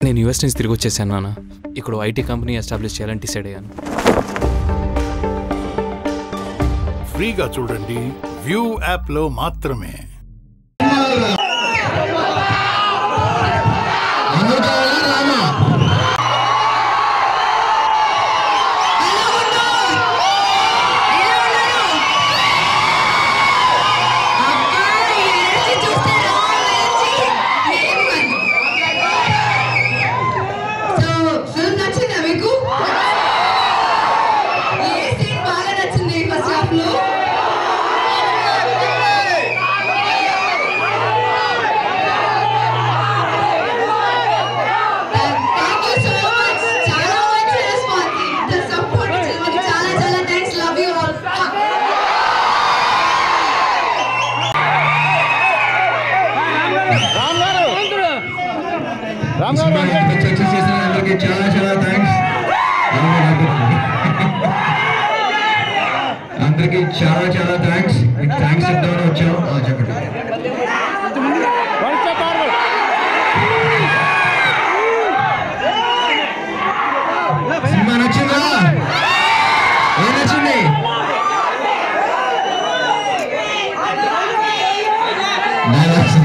నేను యూఎస్ నుంచి తిరిగి వచ్చేసాను నాన్న ఇక్కడ ఐటీ కంపెనీ ఎస్టాబ్లిష్ చేయాలని డిసైడ్ అయ్యాను ఫ్రీగా చూడండి వ్యూ యాప్లో మాత్రమే అందరూ కావాలా రామా ఫిల్మ్ నచ్చిందా మీకు ఏ సీన్ బాగా నచ్చింది ఫస్ట్ హాఫ్ లో థ్యాంక్ యూ సో మచ్ చాలా మంచి రెస్పాన్స్ ఇంత సపోర్ట్ ఇచ్చినందుకు చాలా చాలా thanks love you all cinema ఇంత సక్సెస్ చేసిన అందరికీ చాలా చాలా థ్యాంక్స్ అందరికీ చాలా చాలా థ్యాంక్స్ మీకు థ్యాంక్స్ చెప్దామని వచ్చాం ఆ, చెప్పండి సినిమా నచ్చిందా ఏం నచ్చింది డైలాగ్స్